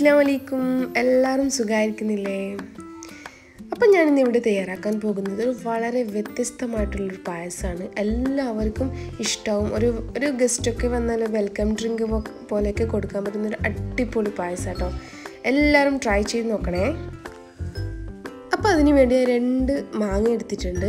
അസ്സാം വലൈക്കും എല്ലാവരും സുഖമായിരിക്കുന്നില്ലേ അപ്പം ഞാനിന്ന് ഇവിടെ തയ്യാറാക്കാൻ പോകുന്നത് ഒരു വളരെ വ്യത്യസ്തമായിട്ടുള്ളൊരു പായസമാണ് എല്ലാവർക്കും ഇഷ്ടവും ഒരു ഒരു ഗസ്റ്റൊക്കെ വന്നാൽ വെൽക്കം ഡ്രിങ്ക് പോലെയൊക്കെ കൊടുക്കാൻ പറ്റുന്ന ഒരു അടിപൊളി പായസം കേട്ടോ എല്ലാവരും ട്രൈ ചെയ്ത് നോക്കണേ അപ്പോൾ അതിന് വേണ്ടി രണ്ട് മാങ്ങ എടുത്തിട്ടുണ്ട്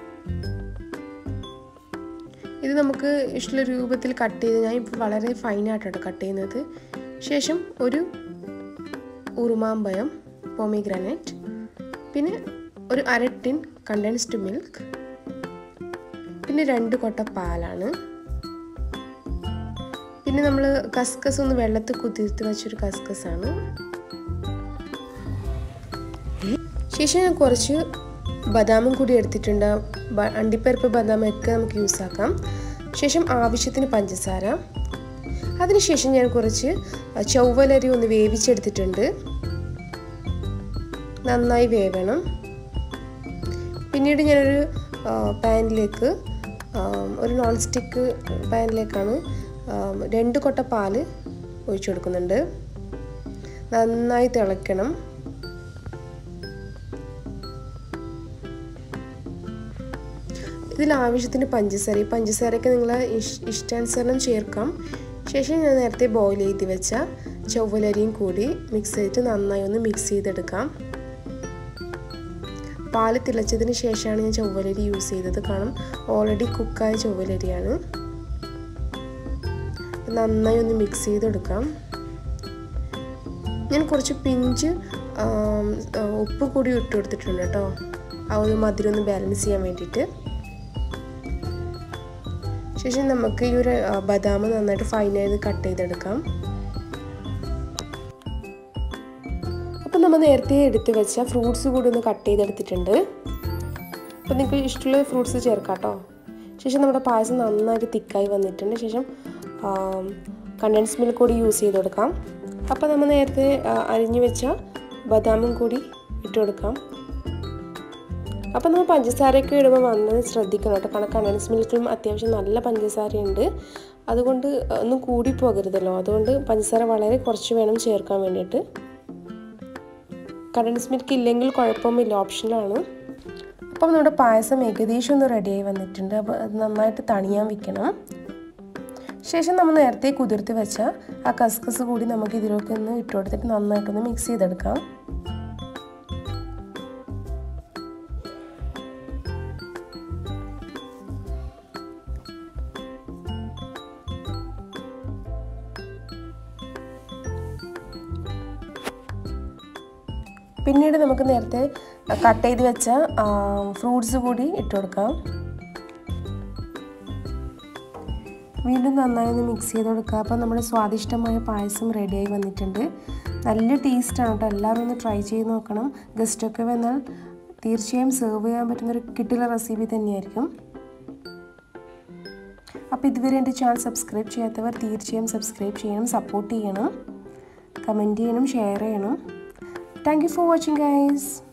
ഇത് നമുക്ക് ഇഷ്ടമുള്ള രൂപത്തിൽ കട്ട് ചെയ്ത് ഞാൻ ഇപ്പോൾ വളരെ ഫൈനായിട്ടാണ് കട്ട് ചെയ്യുന്നത് ശേഷം ഒരു ഉറുമാമ്പഴം പോമിഗ്രാനൈറ്റ് പിന്നെ ഒരു അര ടിൻ കണ്ടൻസ്ഡ് മിൽക്ക് പിന്നെ രണ്ട് കൊട്ട പാലാണ് പിന്നെ നമ്മൾ കസ്കസ് ഒന്ന് വെള്ളത്തിൽ കുതിർത്ത് വെച്ചൊരു കസ്കസാണ് ശേഷം ഞാൻ കുറച്ച് ബദാമും കൂടി എടുത്തിട്ടുണ്ട് അണ്ടിപ്പരിപ്പ് ബദാമൊക്കെ നമുക്ക് യൂസ് ആക്കാം ശേഷം ആവശ്യത്തിന് പഞ്ചസാര അതിനുശേഷം ഞാൻ കുറച്ച് ചൊവ്വലരി ഒന്ന് വേവിച്ചെടുത്തിട്ടുണ്ട് നന്നായി വേവണം പിന്നീട് ഞാനൊരു പാനിലേക്ക് ഒരു നോൺ സ്റ്റിക്ക് പാനിലേക്കാണ് രണ്ട് കൊട്ട പാല് ഒഴിച്ചു കൊടുക്കുന്നുണ്ട് നന്നായി തിളയ്ക്കണം ഇതിൽ ആവശ്യത്തിന് പഞ്ചസാര ഈ പഞ്ചസാരയ്ക്ക് നിങ്ങൾ ഇഷ്ടാനുസരണം ചേർക്കാം ശേഷം ഞാൻ നേരത്തെ ബോയിൽ ചെയ്ത് വെച്ച ചൊവ്വലരിയും കൂടി മിക്സ് ചെയ്തിട്ട് നന്നായി ഒന്ന് മിക്സ് ചെയ്തെടുക്കാം പാല് തിളച്ചതിന് ശേഷമാണ് ഞാൻ ചൊവ്വലരി യൂസ് ചെയ്തത് കാരണം ഓൾറെഡി കുക്കായ ചൊവ്വലരിയാണ് നന്നായി ഒന്ന് മിക്സ് ചെയ്തെടുക്കാം ഞാൻ കുറച്ച് പിഞ്ച് ഉപ്പ് കൂടി ഇട്ട് കൊടുത്തിട്ടുണ്ട് കേട്ടോ ആ ഒരു മധുരം ഒന്ന് ബാലൻസ് ചെയ്യാൻ വേണ്ടിയിട്ട് ശേഷം നമുക്ക് ഈ ഒരു ബദാം നന്നായിട്ട് ഫൈനായത് കട്ട് ചെയ്തെടുക്കാം അപ്പം നമ്മൾ നേരത്തെ എടുത്ത് വെച്ച ഫ്രൂട്ട്സ് കൂടി ഒന്ന് കട്ട് ചെയ്തെടുത്തിട്ടുണ്ട് അപ്പം നിങ്ങൾക്ക് ഇഷ്ടമുള്ള ഫ്രൂട്ട്സ് ചേർക്കാം കേട്ടോ ശേഷം നമ്മുടെ പായസം നന്നായിട്ട് തിക്കായി വന്നിട്ടുണ്ട് ശേഷം കണ്ടൻസ് മിൽക്ക് കൂടി യൂസ് ചെയ്ത് കൊടുക്കാം അപ്പോൾ നമ്മൾ നേരത്തെ അരിഞ്ഞു വെച്ച ബദാമും കൂടി ഇട്ട് കൊടുക്കാം അപ്പോൾ നമ്മൾ പഞ്ചസാരയൊക്കെ ഇടുമ്പോൾ വന്നത് ശ്രദ്ധിക്കണം കേട്ടോ കാരണം കണ്ടൻസ് മിൽക്കിലും അത്യാവശ്യം നല്ല പഞ്ചസാരയുണ്ട് അതുകൊണ്ട് ഒന്നും കൂടി പോകരുതല്ലോ അതുകൊണ്ട് പഞ്ചസാര വളരെ കുറച്ച് വേണം ചേർക്കാൻ വേണ്ടിയിട്ട് കണ്ടൻസ് മിൽക്ക് ഇല്ലെങ്കിൽ കുഴപ്പമൊന്നുമില്ല ഓപ്ഷനാണ് അപ്പം നമ്മുടെ പായസം ഏകദേശം ഒന്ന് റെഡിയായി വന്നിട്ടുണ്ട് അപ്പോൾ അത് നന്നായിട്ട് തണിയാൻ വെക്കണം ശേഷം നമ്മൾ നേരത്തെ കുതിർത്ത് വെച്ച ആ കസ്കസ് കൂടി നമുക്ക് ഇതിലേക്ക് ഒന്ന് ഇട്ട് കൊടുത്തിട്ട് നന്നായിട്ടൊന്ന് മിക്സ് ചെയ്തെടുക്കാം പിന്നീട് നമുക്ക് നേരത്തെ കട്ട് ചെയ്ത് വെച്ച ഫ്രൂട്ട്സ് കൂടി ഇട്ട് കൊടുക്കാം വീണ്ടും നന്നായി ഒന്ന് മിക്സ് ചെയ്ത് കൊടുക്കുക അപ്പോൾ നമ്മുടെ സ്വാദിഷ്ടമായ പായസം റെഡിയായി വന്നിട്ടുണ്ട് നല്ല ടേസ്റ്റാണ് കേട്ടോ എല്ലാവരും ഒന്ന് ട്രൈ ചെയ്ത് നോക്കണം ഗസ്റ്റൊക്കെ വന്നാൽ തീർച്ചയായും സെർവ് ചെയ്യാൻ പറ്റുന്ന ഒരു കിട്ടുന്ന റെസിപ്പി തന്നെയായിരിക്കും അപ്പോൾ ഇതുവരെ എൻ്റെ ചാനൽ സബ്സ്ക്രൈബ് ചെയ്യാത്തവർ തീർച്ചയായും സബ്സ്ക്രൈബ് ചെയ്യണം സപ്പോർട്ട് ചെയ്യണം കമൻറ്റ് ചെയ്യണം ഷെയർ ചെയ്യണം Thank you for watching guys.